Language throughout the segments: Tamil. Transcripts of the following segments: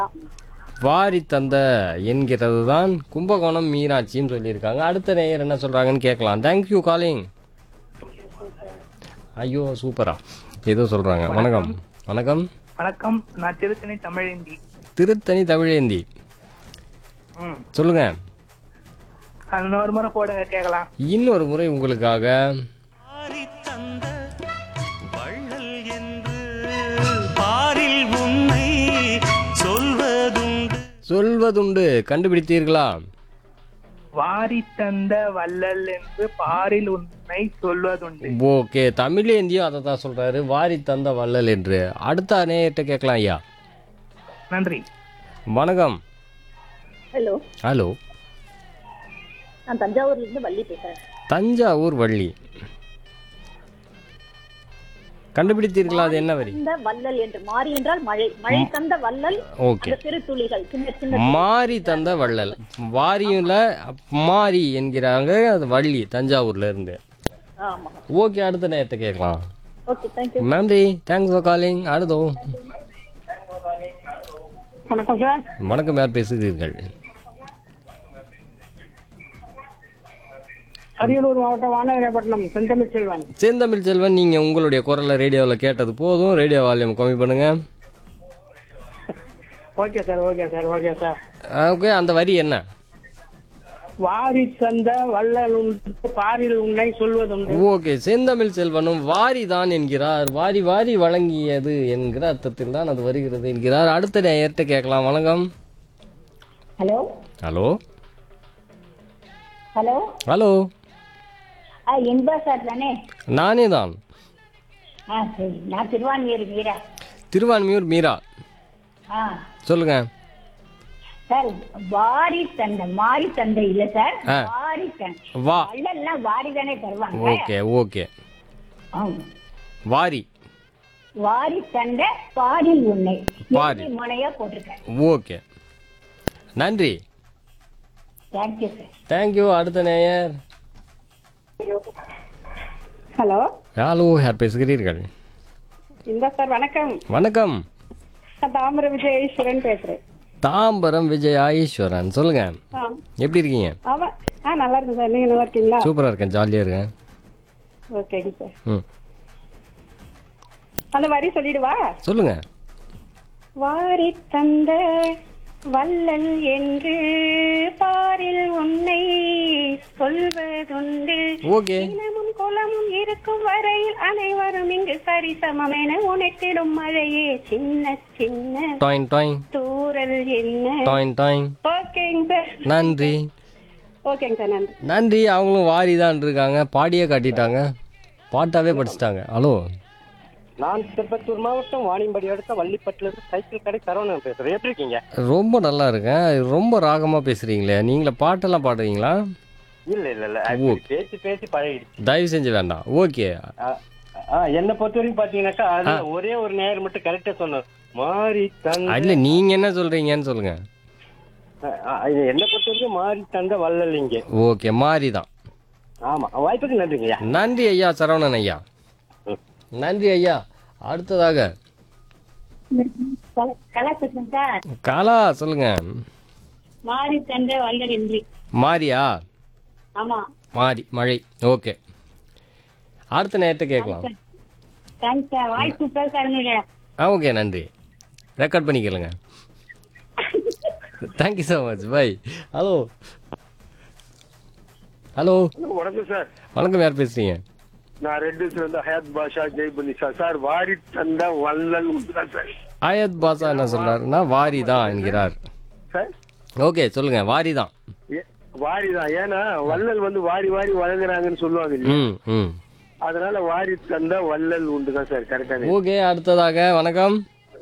வாரி தந்த என்கிறது தான் கும்பகோணம் மீனாட்சின்னு சொல்லியிருக்காங்க அடுத்த நேயர் என்ன சொல்கிறாங்கன்னு கேட்கலாம் தேங்க்யூ காலிங் ஐயோ சூப்பரா ஏதோ சொல்கிறாங்க வணக்கம் வணக்கம் வணக்கம் நான் திருத்தணி தமிழேந்தி திருத்தணி தமிழேந்தி ம் சொல்லுங்க அது இன்னொரு முறை போடுங்க கேட்கலாம் இன்னொரு முறை உங்களுக்காக தந்த வள்ளல் என்று பாரில் உன்னை சொல்வதுண்டு சொல்வதுண்டு கண்டுபிடித்தீர்களா வாரி தந்த வள்ளல் என்று பாரில் உண்மை சொல்வதுண்டு ஓகே தமிழேந்தியும் அதை தான் சொல்றாரு வாரி தந்த வள்ளல் என்று அடுத்த நேயர்கிட்ட கேட்கலாம் ஐயா நன்றி வணக்கம் ஹலோ ஹலோ நான் தஞ்சாவூர்ல இருந்து வள்ளி பேசுறேன் தஞ்சாவூர் வள்ளி கண்டுபிடித்தீர்களா அது என்ன வரி இந்த வள்ளல் என்று மாறி என்றால் மழை மழை தந்த வள்ளல் ஓகே அந்த சிறு துளிகள் சின்ன சின்ன மாரி தந்த வள்ளல் வாரியும்ல மாரி என்கிறாங்க அது வள்ளி தஞ்சாவூர்ல இருந்து ஆமா ஓகே அடுத்த நேரத்தை கேட்கலாம் ஓகே தேங்க்யூ நன்றி தேங்க்ஸ் ஃபார் காலிங் அடுத்தோ வணக்கம் சார் வணக்கம் யார் பேசுகிறீர்கள் அரியலூர் மாவட்டம் வானகரப்பட்டினம் செந்தமிழ் செல்வன் செந்தமிழ் செல்வன் நீங்க உங்களுடைய குரலை ரேடியோவில் கேட்டது போதும் ரேடியோ வால்யூம் கம்மி பண்ணுங்க okay sir okay sir okay sir okay அந்த வரி என்ன வாரி தந்த வள்ளல் உண்டு பாரில் உன்னை சொல்வதுண்டு ஓகே செந்தமிழ் செல்வனும் வாரி தான் என்கிறார் வாரி வாரி வழங்கியது என்கிற அர்த்தத்தில் தான் அது வருகிறது என்கிறார் அடுத்த நேயர்கிட்ட கேட்கலாம் வணக்கம் ஹலோ ஹலோ ஹலோ ஹலோ ஆ என்பா சார் தானே நானே தான் ஆ சரி நான் திருவான்மியூர் மீரா திருவான்மியூர் மீரா ஆ சொல்லுங்க சார் வாரி தந்தை மாறி தந்தை இல்ல சார் ஆ. வாரி தந்தை வா வள்ளல்லாம் வாரி தானே தருவாங்க ஓகே ஓகே ஆமா. வாரி வாரி தந்த பாரில் உன்னை பாரி. எழுதி முனையா போட்டிருக்கேன் ஓகே நன்றி தேங்க்யூ சார் தேங்க்யூ அடுத்த நேயர் ஹலோ ஹலோ யார் பேசுகிறீர்கள் இந்த சார் வணக்கம் வணக்கம் நான் தாமிர விஜயேஸ்வரன் பேசுறேன் தாம்பரம் விஜய் ஈஸ்வரன் சொல்லுங்க ஆ எப்படி இருக்கீங்க ஆமா ஆ நல்லா இருக்கேன் சார் நீங்க நல்லா இருக்கீங்களா சூப்பரா இருக்கேன் ஜாலியா இருக்கேன் ஓகேங்க சார் ம் அந்த வரி சொல்லிடுவா சொல்லுங்க வாரி தந்த வள்ளல் என்று பாரில் உன்னை சொல்வதுண்டு ஓகே இனமும் குலமும் இருக்கும் வரையில் அனைவரும் இங்கு சரிசமம் என உனக்கிடும் மழையே சின்ன சின்ன டாயின் டாயின் தூரல் என்ன டாயின் டாயின் ஓகேங்க சார் நன்றி ஓகேங்க சார் நன்றி நன்றி அவங்களும் வாரி தான் இருக்காங்க பாடியே காட்டிட்டாங்க பாட்டாவே படிச்சிட்டாங்க ஹலோ நான் திருப்பத்தூர் மாவட்டம் வாணியம்படி அடுத்த வள்ளிப்பட்டுல இருந்து சைக்கிள் கடை சரவணன் பேசுறேன் எப்படி இருக்கீங்க ரொம்ப நல்லா இருக்கேன் ரொம்ப ராகமா பேசுறீங்களே நீங்களே பாட்டெல்லாம் பாடுறீங்களா இல்ல இல்ல இல்ல ஓ. actually பேசி பேசி பழகிடுச்சு தயவு செஞ்சு வேண்டாம் ஓகே ஆ, ஆ, என்னை பொறுத்த வரைக்கும் பாத்தீங்கன்னாக்கா அதுல ஒரே ஒரு நேரம் மட்டும் கரெக்டா சொன்னார் மாறி தந்த இல்ல நீங்க என்ன சொல்றீங்கன்னு சொல்லுங்க ஆ, ஆ, இது என்னை பொறுத்த வரைக்கும் மாறி தந்த வள்ளல் இங்க ஓகே மாறி தான் ஆமா வாய்ப்புக்கு நன்றிங்கய்யா நன்றி ஐயா சரவணன் ஐயா நன்றி ஐயா அடுத்ததாக கலா பேசுறேன் சார் கலா சொல்லுங்க மாறி தந்த வள்ளல் என்று மாரியா ஆமா மாரி மழை ஓகே அடுத்த நேரத்தை கேட்கலாம் thanks sir voice super sir ஆ ஓகே நன்றி ரெக்கார்ட் பண்ணிக்கலுங்க thank you so much bye hello hello வணக்கம் சார் வணக்கம் யார் பேசுறீங்க நான் ரெண்டு இருந்து ஹயாத் பாஷா ஜெய்புனி சார் சார் வாரி தந்த வள்ளல் உண்டுதான் சார் ஆயத் பாஷா என்ன சொல்றாருன்னா வாரி தான் என்கிறார் சார் ஓகே சொல்லுங்க வாரி தான் ஏ- வாரி தான் ஏன்னா வள்ளல் வந்து வாரி வாரி வழங்குறாங்கன்னு சொல்லுவாங்க இல்லையா ம் ம் அதனால வாரி தந்த வள்ளல் உண்டு தான் சார் கரெக்டான ஓகே அடுத்ததாக வணக்கம்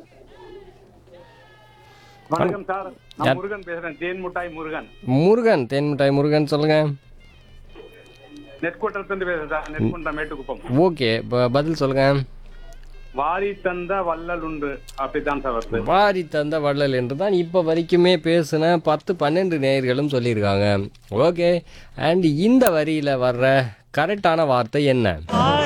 வணக்கம் சார் யார்? நான் முருகன் பேசுறேன் தேன் முட்டாய் முருகன் முருகன் தேன்மிட்டாய் முருகன் சொல்லுங்க நெற்கோட்டத்துல இருந்து பேசுறேன் சார் நெற்குன்றம் மேட்டுக்குப்பம் ஓகே ப- பதில் சொல்லுங்க வாரி தந்த வள்ளல் உண்டு அப்படித்தான் சார் வருது வாரி தந்த வள்ளல் என்று தான் இப்போ வரைக்குமே பேசின பத்து பன்னெண்டு நேயர்களும் சொல்லியிருக்காங்க ஓகே அண்ட் இந்த வரியில் வர்ற கரெக்டான வார்த்தை என்ன பாரில்